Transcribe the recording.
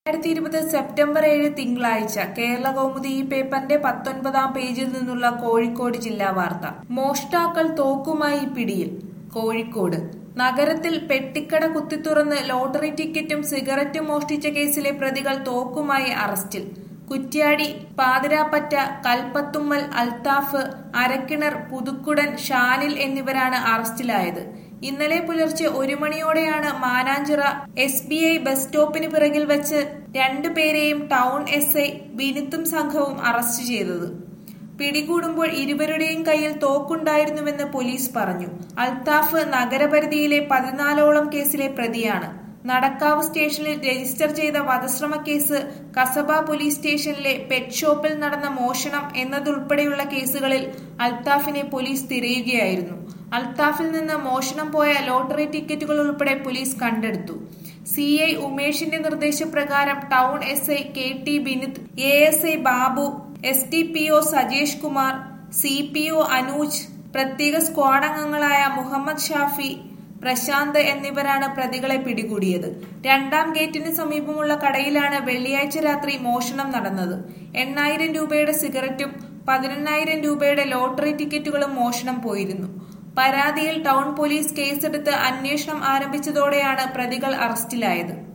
രണ്ടായിരത്തി ഇരുപത് സെപ്റ്റംബർ ഏഴ് തിങ്കളാഴ്ച കേരള കൗമുദി ഈ പേപ്പറിന്റെ പത്തൊൻപതാം പേജിൽ നിന്നുള്ള കോഴിക്കോട് ജില്ലാ വാർത്ത മോഷ്ടാക്കൾ തോക്കുമായി പിടിയിൽ കോഴിക്കോട് നഗരത്തിൽ പെട്ടിക്കട കുത്തിത്തുറന്ന് ലോട്ടറി ടിക്കറ്റും സിഗരറ്റും മോഷ്ടിച്ച കേസിലെ പ്രതികൾ തോക്കുമായി അറസ്റ്റിൽ കുറ്റ്യാടി പാതിരാപ്പറ്റ കൽപ്പത്തുമ്മൽ അൽത്താഫ് അരക്കിണർ പുതുക്കുടൻ ഷാനിൽ എന്നിവരാണ് അറസ്റ്റിലായത് ഇന്നലെ പുലർച്ചെ ഒരു മണിയോടെയാണ് Mananchira S B I bus സ്റ്റോപ്പിന് പിറകിൽ വെച്ച് രണ്ടുപേരെയും ടൗൺ എസ് ഐ ബിനിത്തും സംഘവും അറസ്റ്റ് ചെയ്തത് പിടികൂടുമ്പോൾ ഇരുവരുടെയും കയ്യിൽ തോക്കുണ്ടായിരുന്നുവെന്ന് പോലീസ് പറഞ്ഞു അൽത്താഫ് നഗരപരിധിയിലെ പതിനാലോളം കേസിലെ പ്രതിയാണ് നടക്കാവ് സ്റ്റേഷനിൽ രജിസ്റ്റർ ചെയ്ത വധശ്രമ കേസ് കസബ പോലീസ് സ്റ്റേഷനിലെ പെറ്റ് ഷോപ്പിൽ നടന്ന മോഷണം എന്നതുൾപ്പെടെയുള്ള കേസുകളിൽ അൽത്താഫിനെ പോലീസ് തിരയുകയായിരുന്നു അൽത്താഫിൽ നിന്ന് മോഷണം പോയ ലോട്ടറി ടിക്കറ്റുകൾ ഉൾപ്പെടെ പോലീസ് കണ്ടെടുത്തു സി ഐ ഉമേഷിന്റെ നിർദ്ദേശപ്രകാരം town S I K T Binith A S I Babu S D P O Sajesh Kumar C P O Anuj പ്രത്യേക സ്ക്വാഡ് അംഗങ്ങളായ മുഹമ്മദ് ഷാഫി പ്രശാന്ത് എന്നിവരാണ് പ്രതികളെ പിടികൂടിയത് രണ്ടാം ഗേറ്റിന് സമീപമുള്ള കടയിലാണ് വെള്ളിയാഴ്ച രാത്രി മോഷണം നടന്നത് എണ്ണായിരം രൂപയുടെ സിഗരറ്റും പതിനെണ്ണായിരം രൂപയുടെ ലോട്ടറി ടിക്കറ്റുകളും മോഷണം പോയിരുന്നു പരാതിയിൽ ടൗൺ പോലീസ് കേസെടുത്ത് അന്വേഷണം ആരംഭിച്ചതോടെയാണ് പ്രതികൾ അറസ്റ്റിലായത്